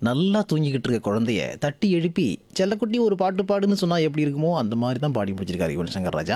நல்லா தூங்கிக்கிட்டு இருக்க குழந்தைய தட்டி எழுப்பி செல்லக்குட்டி ஒரு பாட்டு பாடுன்னு சொன்னா எப்படி இருக்குமோ அந்த மாதிரி தான் பாடி முடிச்சிருக்காரு யுவன் சங்கர் ராஜா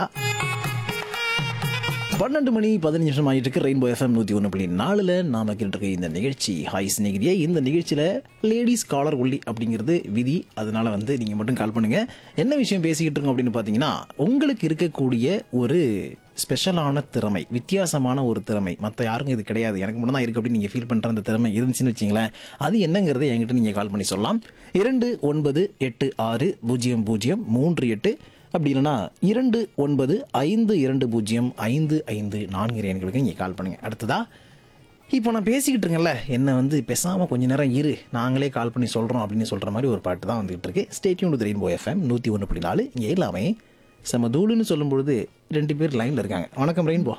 பன்னெண்டு மணி பதினஞ்சு நிமிஷம் ஆகிட்டு இருக்கு ரெயின்போ எஃப்எம் நூற்றி ஒன்று புள்ளி நாலில் நாம கேட்டுருக்க இந்த நிகழ்ச்சி ஹாய் சிநேகிரியே இந்த நிகழ்ச்சியில் லேடிஸ் காலர் ஒல்லி அப்படிங்கிறது விதி அதனால வந்து நீங்கள் மட்டும் கால் பண்ணுங்க என்ன விஷயம் பேசிக்கிட்டு இருக்கோம் அப்படின்னு பார்த்தீங்கன்னா உங்களுக்கு இருக்கக்கூடிய ஒரு ஸ்பெஷலான திறமை வித்தியாசமான ஒரு திறமை மற்ற யாருக்கும் இது கிடையாது எனக்கு மட்டும் தான் இருக்குது அப்படின்னு நீங்கள் ஃபீல் பண்ணுற அந்த திறமை இருந்துச்சுன்னு வச்சிங்களேன் அது என்னங்கிறத என்கிட்ட நீங்கள் கால் பண்ணி சொல்லலாம் இரண்டு ஒன்பது எட்டு ஆறு பூஜ்ஜியம் பூஜ்ஜியம் மூன்று எட்டு அப்படி இல்லைன்னா இரண்டு ஒன்பது ஐந்து இரண்டு பூஜ்ஜியம் ஐந்து ஐந்து நான்கு எண்களுக்கு நீங்கள் கால் பண்ணுங்கள் அடுத்ததா இப்போ நான் பேசிக்கிட்டு இருக்கேன்ல என்ன வந்து பேசாமல் கொஞ்ச நேரம் இரு நாங்களே கால் பண்ணி சொல்கிறோம் அப்படின்னு சொல்கிற மாதிரி ஒரு பாட்டு தான் வந்துகிட்டு இருக்கு ஸ்டேட்யூன் ரெயின்போ எஃப்எம் நூற்றி ஒன்று புள்ளி நாலு இங்கே எல்லாமே செம தூளுன்னு சொல்லும் பொழுது ரெண்டு பேர் லைனில் இருக்காங்க வணக்கம் ரெயின்போ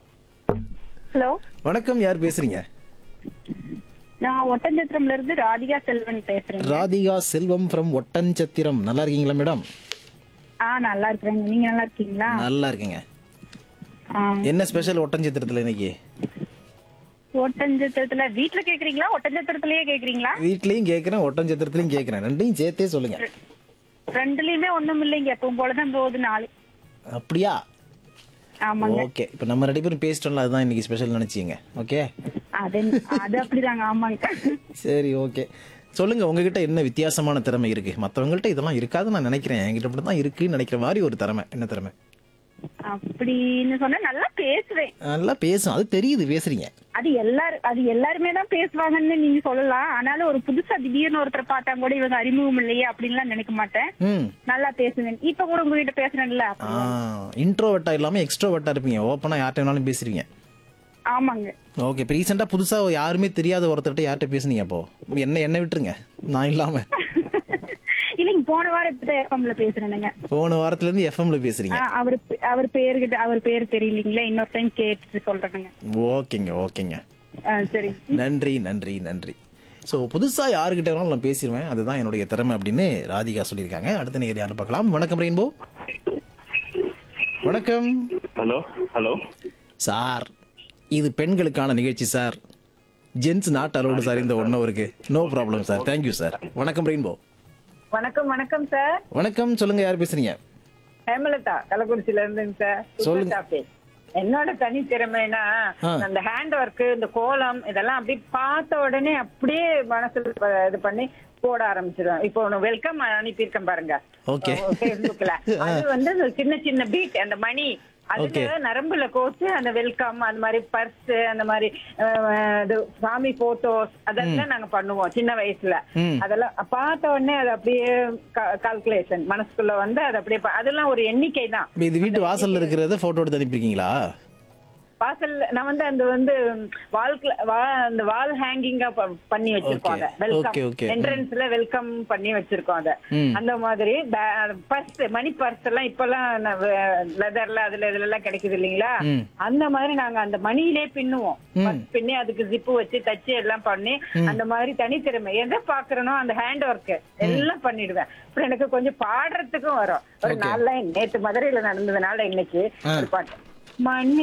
ஹலோ வணக்கம் யார் பேசுறீங்க நான் ஒட்டஞ்சத்திரம்ல இருந்து ராதிகா செல்வன் பேசுறேன் ராதிகா செல்வம் ஃப்ரம் ஒட்டன்சத்திரம் நல்லா இருக்கீங்களா மேடம் ஆ நல்லா இருக்கிறேங்க நீங்க நல்லா இருக்கீங்களா நல்லா இருக்கீங்க ஆ, என்ன ஸ்பெஷல் ஒட்டன்சத்திரத்தில் இன்னைக்கு ஒட்டஞ்சத்திரத்துல வீட்டுல கேக்குறீங்களா ஒட்டஞ்சத்திரத்திலேயே கேக்குறீங்களா வீட்லேயும் கேட்குறேன் ஒட்டன்சத்திரத்துலையும் கேட்குறேன் ரெண்டையும் சேர்த்தே சொல்லுங்கள் ரெண்டுலயுமே ஒண்ணும் இல்லைங்க எப்பவும் போலதான் போகுது நாலு அப்படியா ஆமாங்க ஓகே இப்போ நம்ம ரெண்டு பேரும் பேசிட்டோம்ல அதுதான் இன்னைக்கு ஸ்பெஷல் நினைச்சீங்க ஓகே அது அது அப்படிதாங்க ஆமாங்க சரி ஓகே சொல்லுங்க உங்ககிட்ட என்ன வித்தியாசமான திறமை இருக்கு மற்றவங்கள்ட்ட இதெல்லாம் இருக்காதுன்னு நான் நினைக்கிறேன் என்கிட்ட மட்டும் தான் இருக்குன்னு நினைக்கிற மாதிரி ஒரு திறமை என்ன திறமை அப்படின்னு சொன்னா நல்லா பேசுவேன் நல்லா பேசும் அது தெரியுது பேசுறீங்க அது எல்லாரும் அது எல்லாருமே தான் பேசுவாங்கன்னு நீங்க சொல்லலாம் ஆனாலும் ஒரு புதுசா திடீர்னு ஒருத்தர் பார்த்தா கூட இவங்க அறிமுகம் இல்லையே அப்படின்லாம் நினைக்க மாட்டேன் ம் நல்லா பேசுவேன் இப்ப கூட உங்ககிட்ட பேசுறேன்ல ஆ இன்ட்ரோவர்ட்டா இல்லாமல் எக்ஸ்ட்ரோவர்ட்டா இருப்பீங்க ஓப்பனாக யார்கிட்ட வேணாலும் பேசுறீங்க ஆமாங்க ஓகே இப்போ ரீசெண்டாக புதுசாக யாருமே தெரியாத ஒருத்தர்கிட்ட யார்கிட்ட பேசுனீங்க அப்போ என்ன என்ன விட்டுருங்க நான் இல்லாமல் இல்லைங்க போன வாரம் இப்பதான் எஃப்எம்ல பேசுறேனுங்க போன வாரத்துலேருந்து எஃப்எம்ல பேசுறீங்க ஆ, அவர் அவர் பேருகிட்ட அவர் பேர் தெரியலீங்களே இன்னொரு டைம் கேட்டு சொல்றேனுங்க ஓகேங்க ஓகேங்க ஆ, சரி நன்றி நன்றி நன்றி ஸோ புதுசாக யாருக்கிட்ட வேணாலும் நான் பேசிடுவேன் அதுதான் என்னுடைய திறமை அப்படின்னு ராதிகா சொல்லியிருக்காங்க அடுத்த நேர் யாரும் பார்க்கலாம் வணக்கம் ரெயின்போ வணக்கம் ஹலோ ஹலோ சார் இது பெண்களுக்கான நிகழ்ச்சி sir gents not allowed sir இந்த ஒன் ஹவருக்கு no problem sir thank you sir வணக்கம் ரெயின்போ வணக்கம் வணக்கம் சார் வணக்கம் சொல்லுங்க யார் பேசுறீங்க ஹேமலதா கள்ளக்குறிச்சியில இருந்துங்க சார் சொல்லுங்க. Super topic. என்னோட தனி திறமைனா ஆ. அந்த ஹேண்ட் ஒர்க் இந்த கோலம் இதெல்லாம் அப்படியே பார்த்த உடனே அப்படியே மனசுல ப- இது பண்ணி போட ஆரம்பிச்சிருவேன் இப்போ ஒண்ணு வெல்கம் அனுப்பியிருக்கேன் பாருங்க Okay. பேஸ்புக்ல அது வந்து அந்த சின்ன சின்ன பீட் அந்த மணி Okay. அதுல நரம்புல கோர்த்து அந்த வெல்கம் அந்த மாதிரி பர்ஸ் அந்த மாதிரி அஹ், இது சாமி போட்டோஸ் அதெல்லாம் நாங்க பண்ணுவோம் சின்ன வயசுல ம். அதெல்லாம் பார்த்த உடனே அது அப்படியே கால்குலேஷன் மனசுக்குள்ள வந்து அது அப்படியே ப- அதெல்லாம் ஒரு எண்ணிக்கை தான் இப்போ இது வீட்டு வாசல்ல இருக்கிறத ஃபோட்டோ எடுத்து அனுப்பியிருக்கீங்களா வாசல் நான் வந்து அந்த வந்து வால்குல அந்த வால் ஹேங்கிங்கா பண்ணி வச்சிருக்கோம் Okay. அத வெல்கம் Okay, okay. என்ட்ரன்ஸ்ல வெல்கம் பண்ணி வச்சிருக்கோம் அத ம். அந்த மாதிரி பர்ஸ் மணி பர்ஸ் எல்லாம் இப்ப எல்லாம் லெதர்ல அதுல இதுல எல்லாம் கிடைக்குது இல்லைங்களா ம். அந்த மாதிரி நாங்க அந்த மணியிலே பின்னுவோம் Purse பின்னி அதுக்கு ஜிப்பு வச்சு தச்சு எல்லாம் பண்ணி அந்த மாதிரி தனித்திறமை எதை பாக்குறனோ அந்த ஹேண்ட் ஒர்க் எல்லாம் பண்ணிடுவேன் அப்புறம் எனக்கு கொஞ்சம் பாடுறதுக்கும் வரும் ஒரு Okay. நாள் நேத்து மதுரையில நடந்ததுனால இன்னைக்கு ஆ. ஒரு பாட்டு மணி